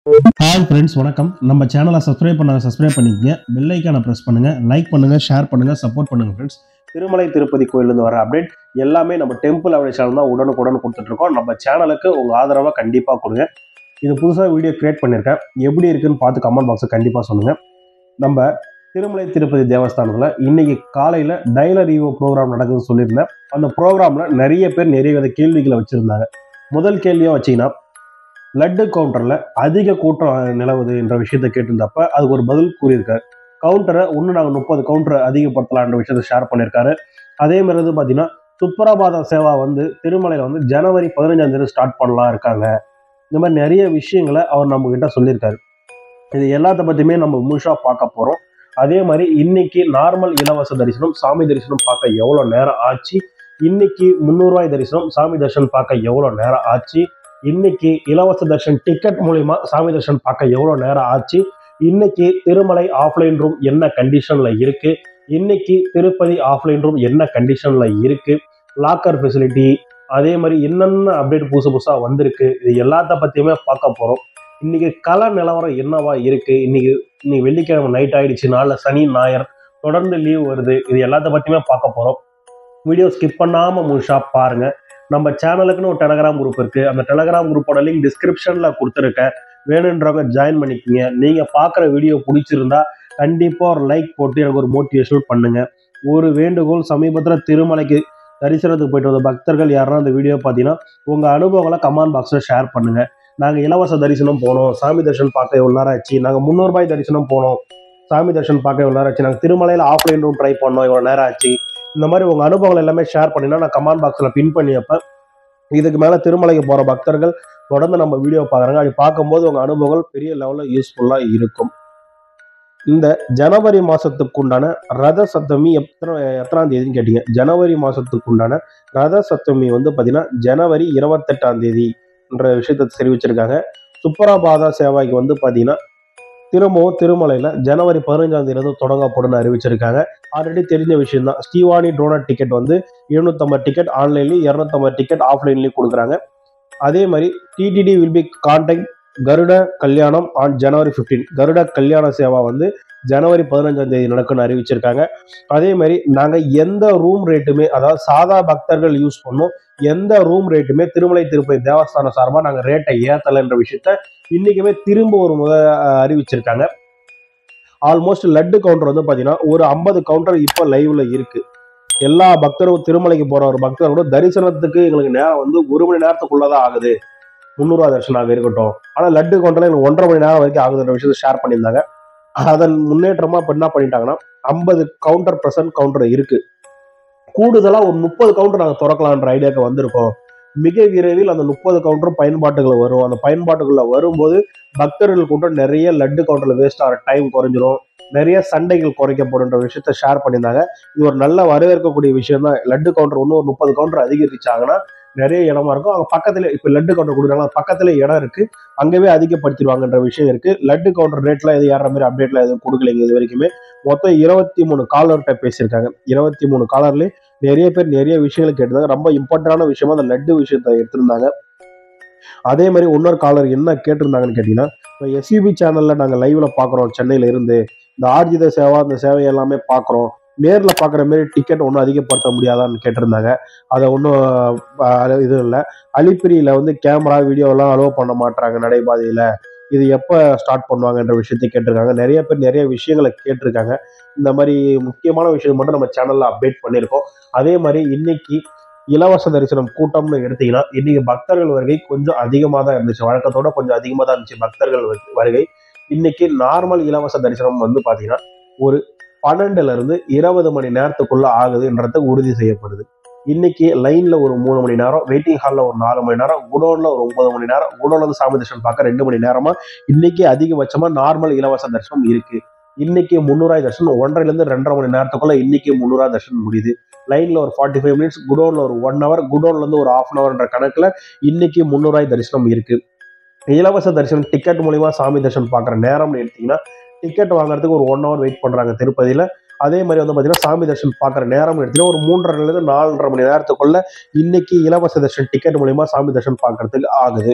hi friends வணக்கம் நம்ம சேனலை சப்ஸ்கிரைப் பண்ண சப்ஸ்கிரைப் பண்ணிக்கங்க பெல் ஐக்கானை ப்ரெஸ் பண்ணுங்க லைக் பண்ணுங்க ஷேர் பண்ணுங்க சப்போர்ட் பண்ணுங்க ஃப்ரெண்ட்ஸ் திருமலை திருப்பதி கோயிலேருந்து வர அப்டேட் எல்லாமே நம்ம டெம்பிள் அப்டேட் சேனல் தான் உடனுக்குடன் கொடுத்துட்டு இருக்கோம் நம்ம சேனலுக்கு உங்க ஆதரவை கண்டிப்பாக கொடுங்க இது புதுசாக வீடியோ கிரியேட் பண்ணியிருக்கேன் எப்படி இருக்குன்னு பார்த்து கமெண்ட் பாக்ஸை கண்டிப்பாக சொல்லுங்க நம்ம திருமலை திருப்பதி தேவஸ்தானத்தில் இன்னைக்கு காலையில் டைலர் ஈவோ ப்ரோக்ராம் நடக்குதுன்னு சொல்லியிருந்தேன் அந்த ப்ரோக்ராமில் நிறைய பேர் நிறைய வித கேள்விகளை வச்சுருந்தாங்க முதல் கேள்வியாக வச்சீங்கன்னா லட்டு கவுண்டரில் அதிக கூட்டம் நிலவுது என்ற விஷயத்தை கேட்டிருந்தப்ப அதுக்கு ஒரு பதில் கூறியிருக்காரு கவுண்டரை இன்னும் நாங்கள் முப்பது கவுண்டரை அதிகப்படுத்தலான்ற விஷயத்தை ஷேர் பண்ணியிருக்காரு அதே மாதிரி வந்து பார்த்தீங்கன்னா சுப்பரபாத சேவா வந்து திருமலையில் வந்து ஜனவரி பதினஞ்சாம் தேதி ஸ்டார்ட் பண்ணலாம் இருக்காங்க இந்த மாதிரி நிறைய விஷயங்களை அவர் நம்ம கிட்ட சொல்லியிருக்காரு இது எல்லாத்த பற்றியுமே நம்ம முழுசாக பார்க்க போகிறோம் அதே மாதிரி இன்னைக்கு நார்மல் இலவச தரிசனம் சாமி தரிசனம் பார்க்க எவ்வளோ நேரம் ஆச்சு இன்னைக்கு முந்நூறுவாய் தரிசனம் சாமி தரிசனம் பார்க்க எவ்வளோ நேரம் ஆச்சு இன்னைக்கு இலவச தர்ஷன் டிக்கெட் மூலிமா சாமி தர்ஷன் பார்க்க எவ்வளோ நேரம் ஆச்சு இன்னைக்கு திருமலை ஆஃப்லைன் ரூம் என்ன கண்டிஷன்ல இருக்கு இன்னைக்கு திருப்பதி ஆஃப்லைன் ரூம் என்ன கண்டிஷன்ல இருக்கு லாக்கர் ஃபெசிலிட்டி அதே மாதிரி என்னென்ன அப்டேட் புதுசு புதுசாக வந்திருக்கு இது எல்லாத்த பற்றியுமே பார்க்க போகிறோம் இன்னைக்கு கல நிலவரம் என்னவா இருக்கு இன்னைக்கு இன்னைக்கு வெள்ளிக்கிழமை நைட் ஆயிடுச்சு நாளில் சனி ஞாயிறு தொடர்ந்து லீவ் வருது இது எல்லாத்த பற்றியுமே பார்க்க போகிறோம் வீடியோ ஸ்கிப் பண்ணாமல் முழுசா பாருங்க நம்ம சேனலுக்குன்னு ஒரு டெலகிராம் குரூப் இருக்கு அந்த டெலகிராம் குரூப்போட லிங்க் டிஸ்கிரிப்ஷன்ல கொடுத்துருக்கேன் வேணுன்றவங்க ஜாயின் பண்ணிக்கோங்க நீங்க பார்க்குற வீடியோ பிடிச்சிருந்தா கண்டிப்பா ஒரு லைக் போட்டு எனக்கு ஒரு மோட்டிவேஷன் பண்ணுங்க ஒரு வேண்டுகோள் சமீபத்தில் திருமலைக்கு தரிசனத்துக்கு போயிட்டு வந்த பக்தர்கள் யாருன்னா அந்த வீடியோ பார்த்தீங்கன்னா உங்க அனுபவங்களை கமெண்ட் பாக்ஸில் ஷேர் பண்ணுங்க நாங்கள் இலவச தரிசனம் போனோம் சாமி தரிசனம் பார்க்க எவ்வளோ நேரம் ஆச்சு நாங்கள் முந்நூறுபாய் தரிசனம் போனோம் சாமி தரிசனம் பார்க்க எவ்வளோ நேரம் ஆச்சு நாங்கள் திருமலையில் ஆஃப்லைன் ரூம் ட்ரை பண்ணோம் எவ்வளோ நேரம் ஆச்சு இந்த மாதிரி உங்க அனுபவங்கள் எல்லாமே ஷேர் பண்ணினா நான் கமெண்ட் பாக்ஸில் பின் பண்ணியப்ப இதுக்கு மேலே திருமலைக்கு போகிற பக்தர்கள் தொடர்ந்து நம்ம வீடியோ பார்க்குறாங்க அப்படி பார்க்கும்போது உங்கள் அனுபவங்கள் பெரிய லெவலில் யூஸ்ஃபுல்லாக இருக்கும் இந்த ஜனவரி மாதத்துக்கு உண்டான ரத சப்தமி எத்தனை எத்தனாம் தேதின்னு கேட்டீங்க ஜனவரி மாதத்துக்கு உண்டான ரத சப்தமி வந்து பார்த்தீங்கன்னா ஜனவரி இருபத்தெட்டாம் தேதி என்ற விஷயத்தை தெரிவிச்சிருக்காங்க சுப்பராபாதா சேவாய்க்கு வந்து பார்த்தீங்கன்னா திரும்பவும் திருமலையில் ஜனவரி பதினஞ்சாம் தேதியிலிருந்து தொடங்கப்படும்னு அறிவிச்சிருக்காங்க ஆல்ரெடி தெரிஞ்ச விஷயம் தான் ஸ்டீவானி டோனர் டிக்கெட் வந்து இருநூத்தம்பது டிக்கெட் ஆன்லைன்லையும் இரநூத்தம்பது டிக்கெட் ஆஃப்லைன்லையும் கொடுக்குறாங்க அதே மாதிரி TTD will be contact Garuda கல்யாணம் ஆன் ஜனவரி 15 கருட கல்யாண சேவா வந்து ஜனவரி பதினஞ்சாம் தேதி நடக்கும்னு அறிவிச்சிருக்காங்க அதே மாதிரி நாங்கள் எந்த ரூம் ரேட்டுமே அதாவது சாதா பக்தர்கள் யூஸ் பண்ணோம் எந்த ரூம் ரேட்டுமே திருமலை திருப்பதி தேவஸ்தானம் சார்பாக நாங்கள் ரேட்டை ஏற்றலைன்ற விஷயத்த இன்னைக்குமே திரும்ப ஒரு முத அஹ், அறிவிச்சிருக்காங்க ஆல்மோஸ்ட் லட்டு கவுண்டர் வந்து பார்த்தீங்கன்னா ஒரு ஐம்பது கவுண்டர் இப்போ லைவ்ல இருக்கு எல்லா பக்தரும் திருமலைக்கு போற ஒரு பக்தர் கூட தரிசனத்துக்கு எங்களுக்கு நேரம் வந்து ஒரு மணி நேரத்துக்குள்ளதான் ஆகுது முந்நூறுவா தரிசனாக இருக்கட்டும் ஆனால் லட்டு கவுண்டர்ல எங்களுக்கு ஒன்றரை மணி நேரம் வரைக்கும் ஆகுதுன்ற விஷயத்தை ஷேர் பண்ணியிருந்தாங்க அதன் முன்னேற்றமா இப்போ என்ன பண்ணிட்டாங்கன்னா ஐம்பது கவுண்டர் ப்ரெசன்ட் கவுண்டர் இருக்கு கூடுதலா ஒரு முப்பது கவுண்டர் நாங்கள் திறக்கலான்ற ஐடியாவுக்கு வந்திருக்கோம் மிக விரைவில் அந்த முப்பது கவுண்டரும் பயன்பாட்டுக்குள்ள வரும் அந்த பயன்பாட்டுக்குள்ள வரும்போது பக்தர்கள் கூட்டம் நிறைய லட்டு கவுண்டர்ல வேஸ்ட் ஆகிற டைம் குறைஞ்சிரும் நிறைய சண்டைகள் குறைக்கப்படுன்ற விஷயத்த ஷேர் பண்ணியிருந்தாங்க இது ஒரு நல்ல வரவேற்கக்கூடிய விஷயம் தான் லட்டு கவுண்டர் இன்னும் ஒரு முப்பது கவுண்டர் அதிகரிச்சாங்கன்னா நிறைய இடமா இருக்கும் அங்கே பக்கத்துல இப்போ லட்டு கவுண்டர் கொடுக்குறாங்க பக்கத்துல இடம் இருக்கு அங்கவே அதிகப்படுத்திடுவாங்கன்ற விஷயம் இருக்கு லட்டு கவுண்டர் ரேட்ல எது ஏற மாதிரி அப்டேட்ல எதுவும் கொடுக்கலைங்க இது வரைக்குமே மொத்தம் இருபத்தி மூணு காலர்கிட்ட பேசியிருக்காங்க இருபத்தி மூணு காலர்லேயே நிறைய பேர் நிறைய விஷயங்களை கேட்டிருந்தாங்க ரொம்ப இம்பார்ட்டன்டான விஷயமா அந்த லட்டு விஷயத்தை எடுத்திருந்தாங்க அதே மாதிரி இன்னொரு காலர் என்ன கேட்டிருந்தாங்கன்னு கேட்டீங்கன்னா இப்போ எஸ்யூபி சேனல்ல நாங்கள் லைவ்ல பார்க்குறோம் சென்னையில இருந்து இந்த ஆர்ஜித சேவா இந்த சேவை எல்லாமே பார்க்குறோம் நேரில் பார்க்குற மாதிரி டிக்கெட் ஒன்றும் அதிகப்படுத்த முடியாதான்னு கேட்டிருந்தாங்க அதை ஒன்றும் இது இல்லை அலிப்பிரியில் வந்து கேமரா வீடியோலாம் அலோவ் பண்ண மாட்டாங்க நடைபாதையில் இது எப்போ ஸ்டார்ட் பண்ணுவாங்கன்ற விஷயத்தை கேட்டிருக்காங்க நிறைய பேர் நிறைய விஷயங்களை கேட்டிருக்காங்க இந்த மாதிரி முக்கியமான விஷயம் மட்டும் நம்ம சேனலில் அப்டேட் பண்ணியிருக்கோம் அதே மாதிரி இன்னைக்கு இலவச தரிசனம் கூட்டம்னு எடுத்தீங்கன்னா இன்னைக்கு பக்தர்கள் வருகை கொஞ்சம் அதிகமாக தான் இருந்துச்சு வழக்கத்தோட கொஞ்சம் அதிகமாக தான் இருந்துச்சு பக்தர்கள் வரு- வருகை இன்னைக்கு நார்மல் இலவச தரிசனம் வந்து பார்த்தீங்கன்னா ஒரு பன்னெண்டுல இருந்து இருபது மணி நேரத்துக்குள்ள ஆகுதுன்றது உறுதி செய்யப்படுது இன்னைக்கு லைன்ல ஒரு மூணு மணி நேரம் வெயிட்டிங் ஹால்ல ஒரு நாலு மணி நேரம் குடோன்ல ஒரு ஒன்பது மணி நேரம் குடோன்ல வந்து சாமி தரிசனம் பார்க்க ரெண்டு மணி நேரமா இன்னைக்கு அதிகபட்சமா நார்மல் இலவச தரிசனம் இருக்கு இன்னைக்கு முந்நூறாய் தர்ஷன் ஒன்றரைல இருந்து ரெண்டரை மணி நேரத்துக்குள்ள இன்னைக்கு முந்நூறாய் தர்ஷன் முடியுது லைன்ல ஒரு ஃபார்ட்டி ஃபைவ் மினிட்ஸ் குடோன்ல ஒரு ஒன் ஹவர் குடோன்ல இருந்து ஒரு ஹாஃப் அன் ஹவர்ன்ற கணக்குல இன்னைக்கு முந்நூறாய் தரிசனம் இருக்கு இலவச தரிசனம் டிக்கெட் மூலியமா சாமி தரிசனம் பார்க்குற நேரம்னு எடுத்தீங்கன்னா டிக்கெட் வாங்குறதுக்கு ஒரு ஒன் ஹவர் வெயிட் பண்றாங்க திருப்பதியில அதே மாதிரி வந்து பார்த்தீங்கன்னா சாமி தரிசனம் பார்க்குற நேரம் எடுத்தீங்கன்னா ஒரு மூன்றரைலேருந்து நாலரை மணி நேரத்துக்குள்ள இன்னைக்கு இலவச தர்ஷன் டிக்கெட் மூலியமா சாமி தரிசனம் பார்க்கறதுக்கு ஆகுது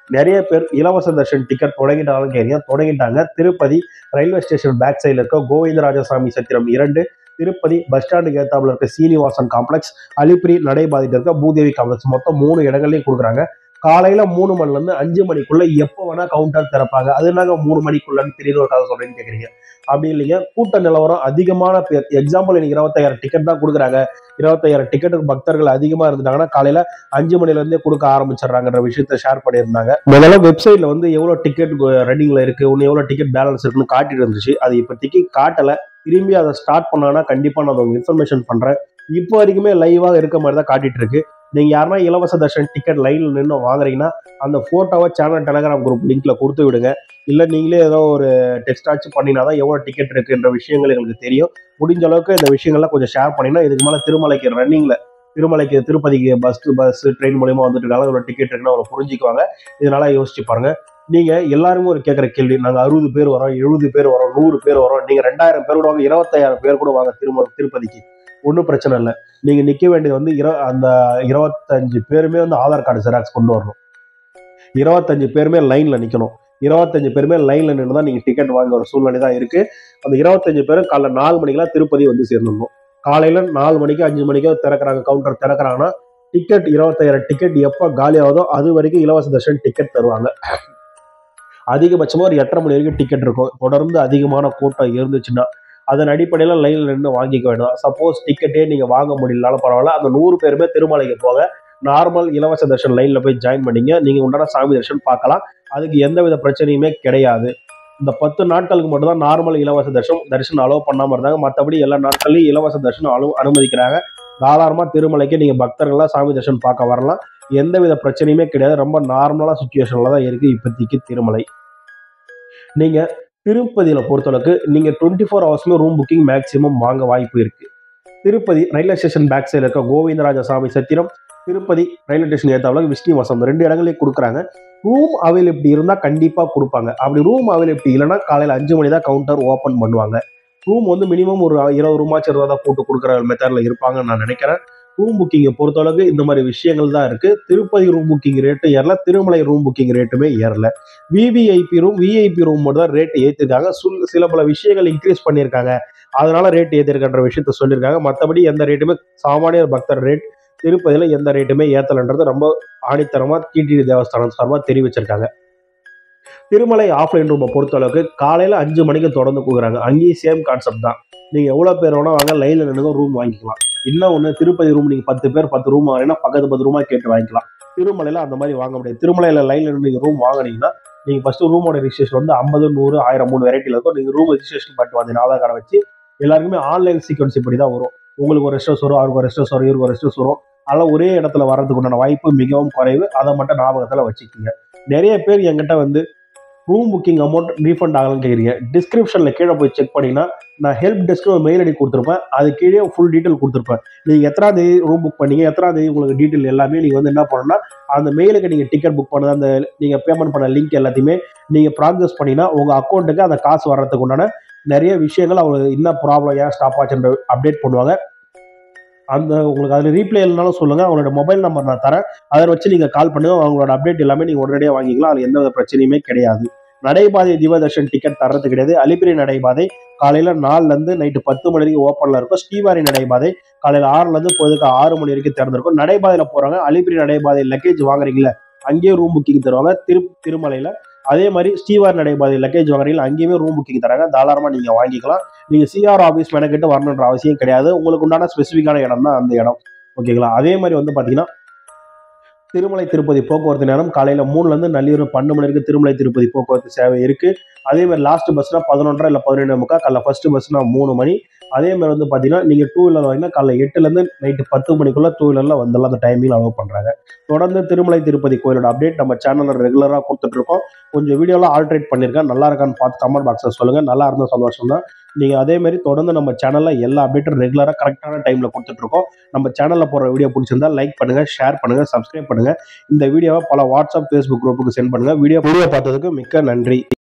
நிறைய பேர் இலவச தர்ஷன் டிக்கெட் தொடங்கிட்டாலும் கேட்குறீங்க தொடங்கிட்டாங்க திருப்பதி ரயில்வே ஸ்டேஷன் பேக் சைடில் இருக்க கோவிந்தராஜசாமி சத்திரம் இரண்டு திருப்பதி பஸ் ஸ்டாண்டுக்கு ஏத்தாப்புல இருக்க சீனிவாசன் காம்ப்ளெக்ஸ் அலிப்பிரி நடைபாதையில் இருக்க பூதேவி காம்ப்ளெக்ஸ் மொத்தம் மூணு இடங்களையும் கொடுக்குறாங்க காலையில மூணு மணில இருந்து அஞ்சு மணிக்குள்ள எப்போ வேணா கவுண்டர் திறப்பாங்க அது என்னங்க மூணு மணிக்குள்ளன்னு தெரியுது ஒரு கதை சொல்றேன்னு கேக்குறீங்க அப்படி இல்லைங்க கூட்ட நிலவரம் அதிகமான பேர் எக்ஸாம்பிள் இன்னைக்கு இருபத்தாயிரம் டிக்கெட் தான் கொடுக்குறாங்க இருபத்தாயிரம் டிக்கெட்டுக்கு பக்தர்கள் அதிகமா இருந்துட்டாங்கன்னா காலையில அஞ்சு மணில இருந்தே கொடுக்க ஆரம்பிச்சிடுறாங்கன்ற விஷயத்த ஷேர் பண்ணியிருந்தாங்க முதல்ல வெப்சைட்ல வந்து எவ்வளவு டிக்கெட் ரன்னிங்ல இருக்கு இன்னும் எவ்வளவு டிக்கெட் பேலன்ஸ் இருக்குன்னு காட்டிட்டு இருந்துச்சு அது இப்போதைக்கு காட்டல திரும்பி அதை ஸ்டார்ட் பண்ணாங்கன்னா கண்டிப்பா நான் உங்களுக்கு இன்ஃபர்மேஷன் பண்றேன் இப்போ வரைக்குமே லைவா இருக்க மாதிரி தான் காட்டிட்டு இருக்கு நீங்க யாருன்னா இலவச தர்ஷன் டிக்கெட் லைன்ல நின்று வாங்குறீங்கன்னா அந்த போட்டோவை சேனல் டெலகிராம் குரூப் லிங்க்ல கொடுத்து விடுங்க இல்ல நீங்களே ஏதோ ஒரு டெஸ்ட் ஆச்சு பண்ணினா தான் எவ்வளவு டிக்கெட் இருக்குன்ற விஷயங்கள் எங்களுக்கு தெரியும் முடிஞ்ச அளவுக்கு இந்த விஷயங்கள்லாம் கொஞ்சம் ஷேர் பண்ணினா இதுக்கு மேல திருமலைக்கு ரன்னிங்ல திருமலைக்கு திருப்பதிக்கு பஸ் பஸ் ட்ரெயின் மூலியமா வந்துட்டு இருக்காங்க இவ்வளவு டிக்கெட் இருக்குன்னு அவங்க புரிஞ்சுக்குவாங்க இதனால யோசிச்சு பாருங்க நீங்க எல்லாருமே ஒரு கேட்குற கேள்வி நாங்க அறுபது பேர் வரோம் எழுபது பேர் வரோம் நூறு பேர் வரோம் நீங்க ரெண்டாயிரம் பேர் கூட வாங்க இருபத்தாயிரம் பேர் கூட வாங்க திரும திருப்பதிக்கு ஒன்றும் பிரச்சனை இல்லை நீங்க நிக்க வேண்டியது வந்து இர அந்த இருபத்தஞ்சு பேருமே வந்து ஆதார் கார்டு ஜெராக்ஸ் கொண்டு வரணும் இருபத்தஞ்சு பேருமே லைன்ல நிக்கணும் இருபத்தஞ்சு பேருமே லைன்ல நின்று தான் நீங்க டிக்கெட் வாங்க ஒரு சூழ்நிலை தான் இருக்கு அந்த இருபத்தஞ்சு பேரும் காலைல நாலு மணிக்கெல்லாம் திருப்பதி வந்து சேர்ந்துடணும் காலையில நாலு மணிக்கு அஞ்சு மணிக்கோ திறக்கிறாங்க கவுண்டர் திறக்கிறாங்கன்னா டிக்கெட் இருபத்தாயிரம் டிக்கெட் எப்போ காலி ஆகுதோ அது வரைக்கும் இலவச தர்ஷன் டிக்கெட் தருவாங்க அதிகபட்சமாக ஒரு எட்டரை மணி வரைக்கும் டிக்கெட் இருக்கும் தொடர்ந்து அதிகமான கூட்டம் இருந்துச்சுன்னா அதன் அடிப்படையில் லைனில் நின்று வாங்கிக்க வேண்டாம் சப்போஸ் டிக்கெட்டே நீங்கள் வாங்க முடியலனாலும் பரவாயில்ல அந்த நூறு பேருமே திருமலைக்கு போக நார்மல் இலவச தர்ஷன் லைனில் போய் ஜாயின் பண்ணிங்க நீங்கள் உண்டான சாமி தர்ஷன் பார்க்கலாம் அதுக்கு எந்தவித பிரச்சனையுமே கிடையாது இந்த பத்து நாட்களுக்கு மட்டும் தான் நார்மல் இலவச தர்ஷனம் தரிசனம் அலோவ் பண்ணாமல் இருந்தாங்க மற்றபடி எல்லா நாட்கள்லையும் இலவச தர்ஷனம் அலோ அனுமதிக்கிறாங்க தாராளமாக திருமலைக்கு நீங்கள் பக்தர்களாக சாமி தர்ஷன் பார்க்க வரலாம் எந்தவித பிரச்சனையுமே கிடையாது ரொம்ப நார்மலான சுச்சுவேஷனில் தான் இருக்குது இப்போதைக்கு திருமலை நீங்கள் திருப்பதியில் பொறுத்தளவுக்கு நீங்கள் டுவெண்ட்டி ஃபோர் ஹவர்ஸுமே ரூம் புக்கிங் மேக்ஸிமம் வாங்க வாய்ப்பு இருக்குது திருப்பதி ரயில்வே ஸ்டேஷன் பேக் சைடில் இருக்க கோவிந்தராஜ சாமி சத்திரம் திருப்பதி ரயில்வே ஸ்டேஷன் ஏற்றாவில் விஷ்ணு வசம் ரெண்டு இடங்களையும் கொடுக்குறாங்க ரூம் அவைலபிலிட்டி இருந்தால் கண்டிப்பாக கொடுப்பாங்க அப்படி ரூம் அவைலபிலிட்டி இல்லைன்னா காலையில் அஞ்சு மணி தான் கவுண்டர் ஓப்பன் பண்ணுவாங்க ரூம் வந்து மினிமம் ஒரு இருபது ரூமாச்சும் இருபதா தான் போட்டு கொடுக்குற மெத்தடில் இருப்பாங்கன்னு நான் நினைக்கிறேன் ரூம் புக்கிங்கை பொறுத்தளவுக்கு இந்த மாதிரி விஷயங்கள் தான் இருக்கு திருப்பதி ரூம் புக்கிங் ரேட்டு ஏறல திருமலை ரூம் புக்கிங் ரேட்டுமே ஏறல விவிஐபி ரூம் விஐபி ரூம் மட்டும் தான் ரேட் ஏற்றிருக்காங்க சுல் சில பல விஷயங்கள் இன்க்ரீஸ் பண்ணியிருக்காங்க அதனால ரேட் ஏற்றிருக்கன்ற விஷயத்த சொல்லியிருக்காங்க மற்றபடி எந்த ரேட்டுமே சாமானிய பக்தர் ரேட் திருப்பதியில் எந்த ரேட்டுமே ஏற்றலைன்றது ரொம்ப ஆணித்தரமாக டிடிடி தேவஸ்தானம் சார்பாக தெரிவிச்சிருக்காங்க திருமலை ஆஃப்லைன் ரூமை பொறுத்தளவுக்கு காலையில் அஞ்சு மணிக்கு தொடர்ந்து கொடுக்குறாங்க அங்கேயும் சேம் கான்செப்ட் தான் நீங்கள் எவ்வளோ பேர் வேணால் வாங்க லைனில் நின்று ரூம் வாங்கிக்கலாம் இன்னும் ஒன்று திருப்பதி ரூம் நீங்கள் பத்து பேர் பத்து ரூம் வாங்கினா பக்கத்து பத்து ரூமா கேட்டு வாங்கிக்கலாம் திருமலையில் அந்த மாதிரி வாங்க முடியாது திருமலையில் லைனில் நின்று நீங்கள் ரூம் வாங்கினீங்கன்னா நீங்கள் ஃபஸ்ட்டு ரூமோட ரிஜிஸ்ட்ரேஷன் வந்து ஐம்பது நூறு ஆயிரம் மூணு வெரைட்டியில் இருக்கும் நீங்கள் ரூம் ரெஜிஸ்ட்ரேஷன் பண்ணிட்டு வந்தீங்க ஆதார் கார்டை வச்சு எல்லாருக்குமே ஆன்லைன் சீக்வன்ஸ் இப்படி தான் வரும் உங்களுக்கு ஒரு ரெஸ்டர்ஸ் வரும் அவருக்கு ஒரு ரெஸ்டர்ஸ் வரும் இவருக்கு ஒரு ரெஸ்டர்ஸ் வரும் அதெல்லாம் ஒரே இடத்துல வர்றதுக்கு உண்டான வாய்ப்பு மிகவும் குறைவு அதை மட்டும் ஞாபகத்தில் வச்சுக்கோங்க நிறைய பேர் என்கிட்ட வந்து ரூம் புக்கிங் அமௌண்ட் ரீஃபண்ட் ஆகலன்னு கேட்குறீங்க டிஸ்கிரிப்ஷனில் கீழே போய் செக் பண்ணிங்கன்னா நான் ஹெல்ப் டெஸ்க்கு ஒரு மெயில் ஐடி கொடுத்துருப்பேன் அது கீழே ஃபுல் டீட்டெயில் கொடுத்துருப்பேன் நீங்கள் எத்தனாம் தேதி ரூம் புக் பண்ணீங்க எத்தனாம் தேதி உங்களுக்கு டீட்டெயில் எல்லாமே நீங்கள் வந்து என்ன பண்ணணும்னா அந்த மெயிலுக்கு நீங்கள் டிக்கெட் புக் பண்ணது அந்த நீங்கள் பேமெண்ட் பண்ண லிங்க் எல்லாத்தையுமே நீங்கள் ப்ராக்ரஸ் பண்ணினா உங்கள் அக்கௌண்ட்டுக்கு அந்த காசு வர்றதுக்கு உண்டான நிறைய விஷயங்கள் அவங்க என்ன ப்ராப்ளம் ஏன் ஸ்டாப் ஆச்சுன்ற அப்டேட் பண்ணுவாங்க அந்த உங்களுக்கு அதில் ரீப்ளே இல்லைனாலும் சொல்லுங்கள் அவங்களோட மொபைல் நம்பர் நான் தரேன் அதை வச்சு நீங்கள் கால் பண்ணுங்க அவங்களோட அப்டேட் எல்லாமே நீங்கள் உடனடியாக வாங்கிக்கலாம் அது எந்த வித பிரச்சனையுமே கிடையாது நடைபாதை தீபதர்ஷன் டிக்கெட் தர்றது கிடையாது அலிபிரி நடைபாதை காலையில் நாலுலேருந்து நைட்டு பத்து மணி வரைக்கும் ஓப்பனில் இருக்கும் ஸ்ரீவாரி நடைபாதை காலையில் ஆறுலேருந்து பொழுதுக்கு ஆறு மணி வரைக்கும் திறந்திருக்கும் நடைபாதையில் போகிறாங்க அலிபிரி நடைபாதை லக்கேஜ் வாங்குறீங்களா அங்கேயே ரூம் புக்கிங் தருவாங்க திரு திருமலையில் அதே மாதிரி ஸ்ரீவாரி நடைபாதை லக்கேஜ் வாங்குறீங்களா அங்கேயுமே ரூம் புக்கிங் தராங்க தாராளமாக நீங்கள் வாங்கிக்கலாம் நீங்கள் சிஆர் ஆஃபீஸ் மெனக்கிட்டு வரணுன்ற அவசியம் கிடையாது உங்களுக்கு உண்டான ஸ்பெசிஃபிக்கான இடம் தான் அந்த இடம் ஓகேங்களா அதே மாதிரி வந்து பார்த்தீங்கன்னா திருமலை திருப்பதி போக்குவரத்து நேரம் காலையில் மூணுலேருந்து நள்ளிரவு பன்னெண்டு மணி வரைக்கும் திருமலை திருப்பதி போக்குவரத்து சேவை இருக்குது அதே மாதிரி லாஸ்ட் பஸ்னா பதினொன்றரை இல்லை பதினொன்று முக்கா காலைல ஃபர்ஸ்ட் பஸ்னா மூணு மணி அதே மாதிரி வந்து பார்த்தீங்கன்னா நீங்கள் டூ வீலர் வாங்கினா காலைல எட்டுலேருந்து நைட்டு பத்து மணிக்குள்ளே டூ வீலரில் வந்துடலாம் அந்த டைமிங் அலோவ் பண்ணுறாங்க தொடர்ந்து திருமலை திருப்பதி கோயிலோட அப்டேட் நம்ம சேனலில் ரெகுலராக கொடுத்துட்ருக்கோம் கொஞ்சம் வீடியோலாம் ஆல்ட்ரேட் பண்ணியிருக்கேன் நல்லா இருக்கான்னு பார்த்து கமெண்ட் பாக்ஸில் சொல்லுங்கள் நல்லா இருந்தால் சந்தோஷம் தான் நீங்கள் அதே மாதிரி தொடர்ந்து நம்ம சேனலில் எல்லா அப்டேட்டும் ரெகுலராக கரெக்டான டைமில் கொடுத்துட்ருக்கோம் நம்ம சேனலில் போகிற வீடியோ பிடிச்சிருந்தா லைக் பண்ணுங்கள் ஷேர் பண்ணுங்கள் சப்ஸ்கிரைப் பண்ணுங்கள் இந்த வீடியோவை பல வாட்ஸ்அப் ஃபேஸ்புக் குரூப்புக்கு சென்ட் பண்ணுங்கள் வீடியோ வீடியோ பார்த்ததுக்கு மிக்க நன்றி